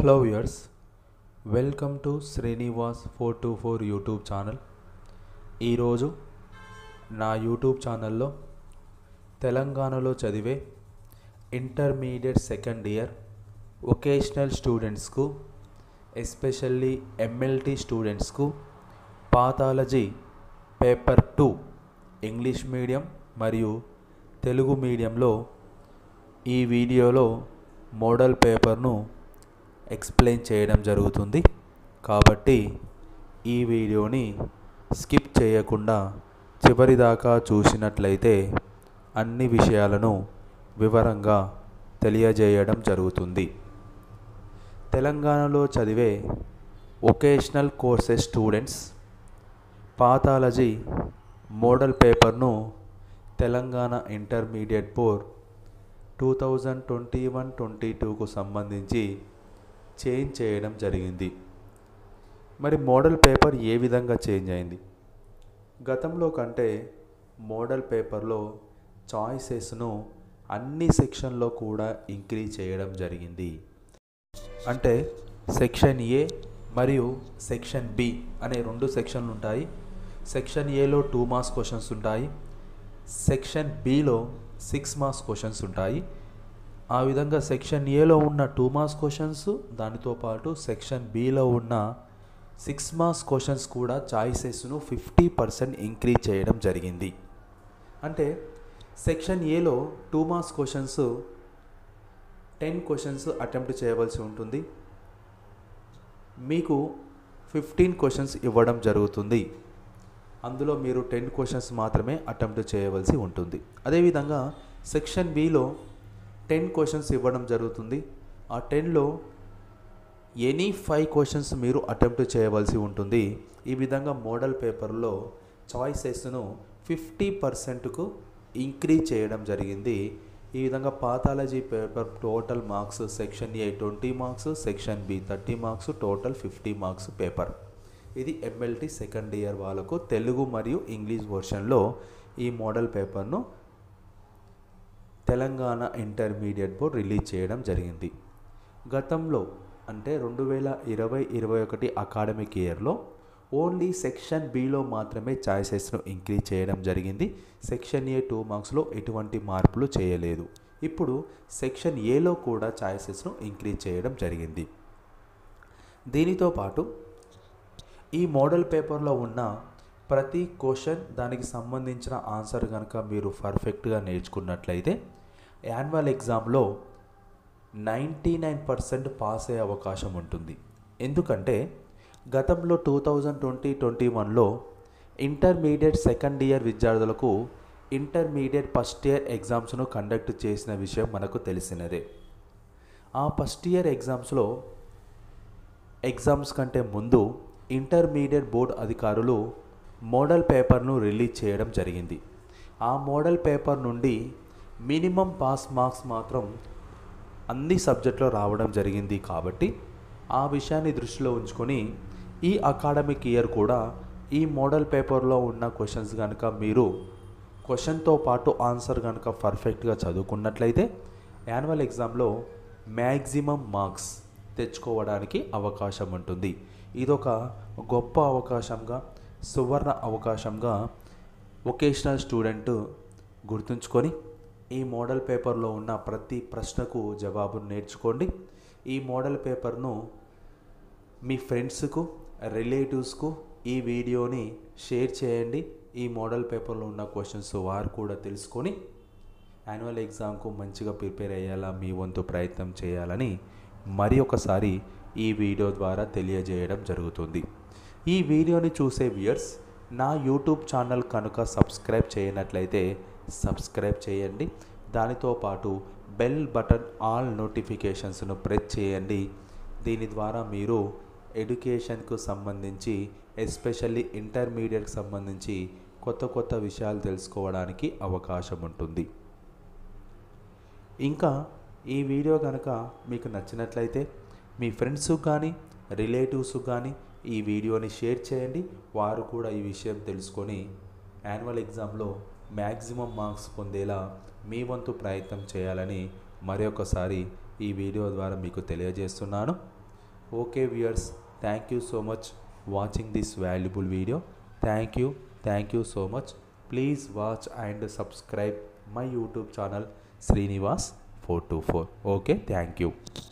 hello viewers welcome to Srinivas four two four YouTube channel ఈరోజు నా YouTube ఛానల్లో తెలంగాణలో చదివే ఇంటర్మీడియట్ సెకండ్ ఇయర్ వొకేషనల్ స్టూడెంట్స్కు ఎస్పెషల్లీ ఎంఎల్టీ స్టూడెంట్స్కు pathology paper two English medium మరియు తెలుగు మీడియంలో ఈ వీడియోలో మోడల్ పేపర్ను ఎక్స్ప్లెయిన్ చేయడం జరుగుతుంది కాబట్టి ఈ వీడియోని స్కిప్ చేయకుండా చివరిదాకా చూసినట్లయితే అన్ని విషయాలను వివరంగా తెలియజేయడం జరుగుతుంది తెలంగాణలో చదివే vocational courses students pathology model పేపర్ను Telangana intermediate board two thousand twenty one twenty టూకు సంబంధించి చేంజ్ చేయడం జరిగింది మరి మోడల్ పేపర్ ఏ విధంగా చేంజ్ అయింది గతంలో కంటే మోడల్ పేపర్లో చాయిసెస్ను అన్ని సెక్షన్లో కూడా ఇంక్రీజ్ చేయడం జరిగింది అంటే సెక్షన్ ఏ మరియు సెక్షన్ బి అనే రెండు సెక్షన్లు ఉంటాయి సెక్షన్ ఏలో టూ మార్క్స్ క్వశ్చన్స్ ఉంటాయి సెక్షన్ బిలో సిక్స్ మార్క్స్ క్వశ్చన్స్ ఉంటాయి ఆ విధంగా సెక్షన్ ఏలో ఉన్న టూ మార్క్స్ క్వశ్చన్స్ దానితో పాటు సెక్షన్ బిలో ఉన్న సిక్స్ మార్క్స్ క్వశ్చన్స్ కూడా చాయిసెస్ను ఫిఫ్టీ పర్సెంట్ ఇంక్రీజ్ చేయడం జరిగింది అంటే సెక్షన్ ఏలో two marks questions ten questions attempt చేయవలసి ఉంటుంది మీకు ఫిఫ్టీన్ క్వశ్చన్స్ ఇవ్వడం జరుగుతుంది అందులో మీరు టెన్ క్వశ్చన్స్ మాత్రమే అటెంప్ట్ చేయవలసి ఉంటుంది అదేవిధంగా సెక్షన్ బిలో టెన్ క్వశ్చన్స్ ఇవ్వడం జరుగుతుంది ఆ టెన్లో ఎనీ ఫైవ్ క్వశ్చన్స్ మీరు అటెంప్ట్ చేయవలసి ఉంటుంది ఈ విధంగా మోడల్ పేపర్లో చాయిసెస్ను ఫిఫ్టీ పర్సెంట్కు ఇంక్రీజ్ చేయడం జరిగింది ఈ విధంగా pathology paper total marks section A twenty marks section B thirty marks total fifty marks paper ఇది ఎంఎల్టీ సెకండ్ ఇయర్ వాళ్ళకు తెలుగు మరియు ఇంగ్లీష్ వర్షన్లో ఈ మోడల్ పేపర్ను తెలంగాణ ఇంటర్మీడియట్ బోర్డ్ రిలీజ్ చేయడం జరిగింది గతంలో అంటే రెండు వేల ఇరవై ఇరవై ఒకటి అకాడమిక్ ఇయర్లో ఓన్లీ సెక్షన్ బిలో మాత్రమే ఛాయిసెస్ను ఇంక్రీజ్ చేయడం జరిగింది సెక్షన్ ఏ టూ మార్క్స్లో ఎటువంటి మార్పులు చేయలేదు ఇప్పుడు సెక్షన్ ఏలో కూడా ఛాయిసెస్ను ఇంక్రీజ్ చేయడం జరిగింది దీనితో పాటు ఈ మోడల్ పేపర్లో ఉన్న ప్రతి క్వశ్చన్ దానికి సంబంధించిన ఆన్సర్ కనుక మీరు పర్ఫెక్ట్గా నేర్చుకున్నట్లయితే యాన్యువల్ ఎగ్జామ్లో నైంటీ నైన్ పర్సెంట్ పాస్ అయ్యే అవకాశం ఉంటుంది ఎందుకంటే గతంలో టూ థౌజండ్ ట్వంటీ ట్వంటీ వన్లో ఇంటర్మీడియట్ సెకండ్ ఇయర్ విద్యార్థులకు ఇంటర్మీడియట్ ఫస్ట్ ఇయర్ ఎగ్జామ్స్ను కండక్ట్ చేసిన విషయం మనకు తెలిసినదే ఆ ఫస్ట్ ఇయర్ ఎగ్జామ్స్లో ఎగ్జామ్స్ కంటే ముందు ఇంటర్మీడియట్ బోర్డ్ అధికారులు మోడల్ పేపర్ను రిలీజ్ చేయడం జరిగింది ఆ మోడల్ పేపర్ నుండి మినిమం పాస్ మార్క్స్ మాత్రం అన్ని సబ్జెక్టులో రావడం జరిగింది కాబట్టి ఆ విషయాన్ని దృష్టిలో ఉంచుకొని ఈ అకాడమిక్ ఇయర్ కూడా ఈ మోడల్ పేపర్లో ఉన్న క్వశ్చన్స్ కనుక మీరు క్వశ్చన్తో పాటు ఆన్సర్ కనుక పర్ఫెక్ట్గా చదువుకున్నట్లయితే యాన్యువల్ ఎగ్జామ్లో మ్యాక్సిమం మార్క్స్ తెచ్చుకోవడానికి అవకాశం ఉంటుంది ఇదొక గొప్ప అవకాశంగా సువర్ణ అవకాశంగా వొకేషనల్ స్టూడెంట్ గుర్తుంచుకొని ఈ మోడల్ పేపర్లో ఉన్న ప్రతి ప్రశ్నకు జవాబును నేర్చుకోండి ఈ మోడల్ పేపర్ను మీ ఫ్రెండ్స్కు రిలేటివ్స్కు ఈ వీడియోని షేర్ చేయండి ఈ మోడల్ పేపర్లో ఉన్న క్వశ్చన్స్ వారు కూడా తెలుసుకొని యాన్యువల్ ఎగ్జామ్కు మంచిగా ప్రిపేర్ అయ్యేలా మీ వంతు ప్రయత్నం చేయాలని మరి ఒకసారి ఈ వీడియో ద్వారా తెలియజేయడం జరుగుతుంది ఈ వీడియోని చూసే వ్యూయర్స్ నా యూట్యూబ్ ఛానల్ కనుక సబ్స్క్రైబ్ చేయనట్లయితే సబ్స్క్రైబ్ చేయండి దానితో పాటు బెల్ బటన్ ఆల్ నోటిఫికేషన్స్ను ప్రెస్ చేయండి దీని ద్వారా మీరు ఎడ్యుకేషన్కు సంబంధించి ఎస్పెషల్లీ ఇంటర్మీడియట్కి సంబంధించి కొత్త కొత్త విషయాలు తెలుసుకోవడానికి అవకాశం ఉంటుంది ఇంకా ఈ వీడియో కనుక మీకు నచ్చినట్లయితే మీ ఫ్రెండ్స్కి కానీ రిలేటివ్స్కి కానీ ఈ వీడియోని షేర్ చేయండి వారు కూడా ఈ విషయం తెలుసుకొని యాన్యువల్ ఎగ్జామ్లో మ్యాక్సిమం మార్క్స్ పొందేలా మీ వంతు ప్రయత్నం చేయాలని మరొకసారి ఈ వీడియో ద్వారా మీకు తెలియజేస్తున్నాను okay viewers thank you so much watching this valuable video thank you thank you so much please watch and subscribe my YouTube channel Srinivas four two four okay thank you